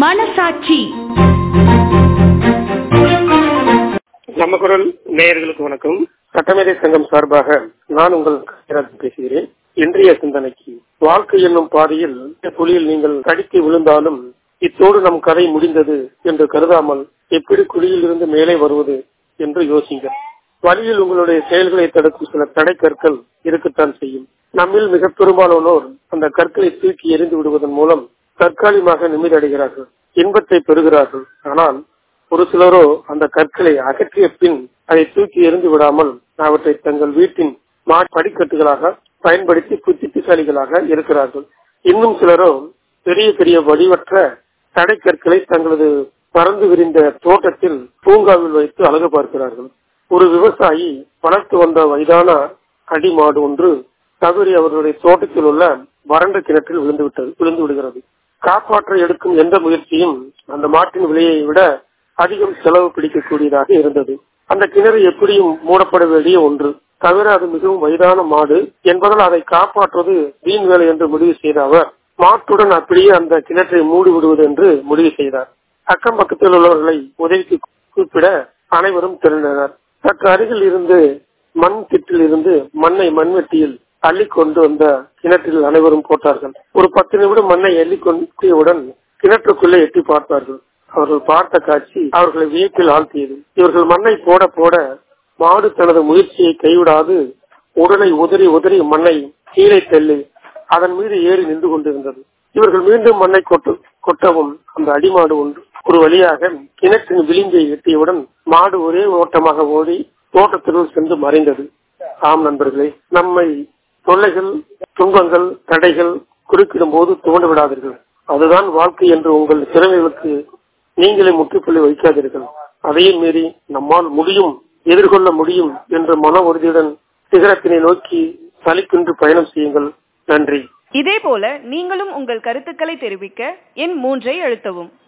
மனசாட்சி நம்ம குரல் நேயர்களுக்கு வணக்கம் சட்டமேதை சங்கம் சார்பாக நான் உங்கள் கவிராஜ் பேசுகிறேன் இன்றைய சிந்தனைக்கு வாழ்க்கை என்னும் பாதையில் புலியில் நீங்கள் கடித்து விழுந்தாலும் இத்தோடு நம் கதை முடிந்தது என்று கருதாமல் எப்படி குழியில் இருந்து மேலே வருவது என்று யோசிங்கள் வழியில் உங்களுடைய செயல்களை தடுக்கும் சில தடை கற்கள் இருக்கத்தான் செய்யும் நம்மில் மிக பெரும்பாலானோர் அந்த கற்களை தூக்கி எறிந்து விடுவதன் மூலம் தற்காலிகமாக நிம்மதியடைகிறார்கள் இன்பத்தை பெறுகிறார்கள் ஆனால் ஒரு சிலரோ அந்த கற்களை அகற்றிய பின் அதை தூக்கி எறிந்து விடாமல் அவற்றை தங்கள் வீட்டின் மா படிக்கட்டுகளாக பயன்படுத்தி புத்திசாலிகளாக இருக்கிறார்கள் இன்னும் சிலரோ பெரிய பெரிய வடிவற்ற தடை கற்களை தங்களது பறந்து விரிந்த தோட்டத்தில் பூங்காவில் வைத்து அழகு பார்க்கிறார்கள் ஒரு விவசாயி வளர்த்து வந்த வயதான அடிமாடு ஒன்று தவறி அவர்களுடைய தோட்டத்தில் உள்ள வறண்ட கிணற்றில் விழுந்து விட்டது விழுந்து விடுகிறது காப்பாற்ற எடுக்கும் எந்த முயற்சியும் அந்த மாட்டின் விலையை விட அதிகம் செலவு பிடிக்கக்கூடியதாக இருந்தது அந்த கிணறு எப்படியும் மூடப்பட வேண்டிய ஒன்று தவிர அது மிகவும் வயதான மாடு என்பதால் அதை காப்பாற்றுவது வீண் வேலை என்று முடிவு செய்த அவர் மாட்டுடன் அப்படியே அந்த கிணற்றை மூடி விடுவது என்று முடிவு செய்தார் அக்கம் பக்கத்தில் உள்ளவர்களை உதவிக்கு கூப்பிட அனைவரும் திரண்டனர் சற்று அருகில் இருந்து மண் திட்டில் இருந்து மண்ணை மண்வெட்டியில் அள்ளி கொண்டு வந்த கிணற்றில் அனைவரும் போட்டார்கள் ஒரு பத்து நிமிடம் மண்ணை எள்ளி கொண்டவுடன் கிணற்றுக்குள்ளே எட்டி பார்த்தார்கள் அவர்கள் பார்த்த காட்சி அவர்களை வியப்பில் ஆழ்த்தியது இவர்கள் மண்ணை போட போட மாடு தனது முயற்சியை கைவிடாது உடலை உதறி உதறி மண்ணை கீழே தள்ளி அதன் மீது ஏறி நின்று கொண்டிருந்தது இவர்கள் மீண்டும் மண்ணை கொட்டு கொட்டவும் அந்த அடிமாடு ஒன்று ஒரு வழியாக கிணற்றின் விளிம்பை எட்டியவுடன் மாடு ஒரே ஓட்டமாக ஓடி தோட்டத்தினுள் சென்று மறைந்தது ஆம் நண்பர்களே நம்மை தொல்லைகள் துன்பங்கள் தடைகள் குறுக்கிடும் போது துவண்டு விடாதீர்கள் அதுதான் வாழ்க்கை என்று உங்கள் திறமைகளுக்கு நீங்களே முற்றுப்புள்ளி வைக்காதீர்கள் அதையும் மீறி நம்மால் முடியும் எதிர்கொள்ள முடியும் என்ற மன உறுதியுடன் சிகரத்தினை நோக்கி சலிக்கின்று பயணம் செய்யுங்கள் நன்றி இதேபோல நீங்களும் உங்கள் கருத்துக்களை தெரிவிக்க எண் மூன்றை அழுத்தவும்